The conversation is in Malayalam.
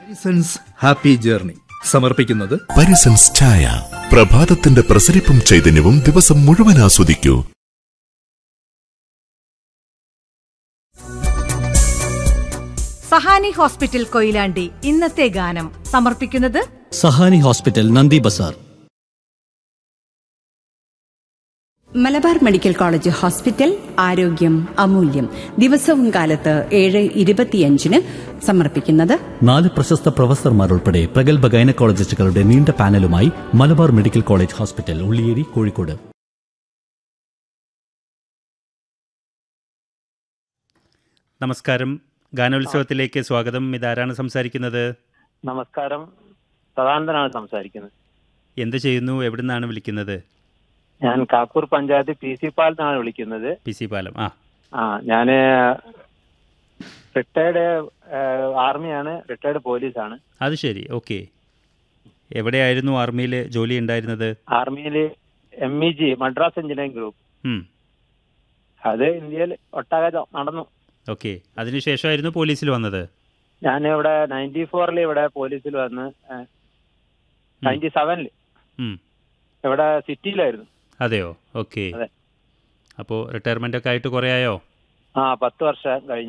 സൺസ് ഹാപ്പി ജേർണി സമർപ്പിക്കുന്നത് പരിസൻസ് ചായ പ്രഭാതത്തിന്റെ പ്രസരിപ്പും ചൈതന്യവും ദിവസം മുഴുവൻ ആസ്വദിക്കൂ സഹാനി ഹോസ്പിറ്റൽ കൊയിലാണ്ടി ഇന്നത്തെ ഗാനം സമർപ്പിക്കുന്നത് Sahani hospital Nandi Bazar Malabar medical college hospital ആരോഗ്യം അമൂല്യം ദിവസവും കാലത്ത് ഏഴ് ഇരുപത്തിയഞ്ചിന് സമർപ്പിക്കുന്നത് നാല് പ്രശസ്ത പ്രൊഫസർമാരുൾപ്പെടെ പ്രഗത്ഭ ഗൈനക്കോളജിസ്റ്റുകളുടെ നീണ്ട പാനലുമായി Malabar medical college hospital Ulliyeri Kozhikode നമസ്കാരം ഗാനോത്സവത്തിലേക്ക് സ്വാഗതം ഇതാരാണ് സംസാരിക്കുന്നത് നമസ്കാരം സദാനന്ദനാണ് സംസാരിക്കുന്നത് എന്ത് ചെയ്യുന്നു എവിടുന്നാണ് വിളിക്കുന്നത് ഞാൻ കാക്കൂർ പഞ്ചായത്ത് പി സി പാലത്താണ് വിളിക്കുന്നത് പി സി പാലം ആ ആ ഞാൻ റിട്ടയർഡ് ആർമിയാണ് റിട്ടയർഡ് പോലീസാണ് അത് ശരി ഓക്കെ എവിടെയായിരുന്നു ആർമിയിൽ ജോലി ഉണ്ടായിരുന്നത് ആർമിയിൽ M E G Madras engineering group ഉം, അത് ഇന്ത്യയിൽ ഒട്ടാകെ നടന്നു ഓക്കെ അതിനുശേഷമായിരുന്നു പോലീസിൽ വന്നത് ഞാൻ ഇവിടെ നയൻറ്റി ഫോറിൽ ഇവിടെ പോലീസിൽ വന്ന് നയൻറ്റി സെവനിൽ ഉം, ഇവിടെ സിറ്റിയിലായിരുന്നു അതെയോ ഓക്കെ അതെ. അപ്പോൾ റിട്ടയർമെൻ്റ് ഒക്കെ ആയിട്ട് കുറേ ആയോ ആ പത്ത് വർഷം കഴിഞ്ഞു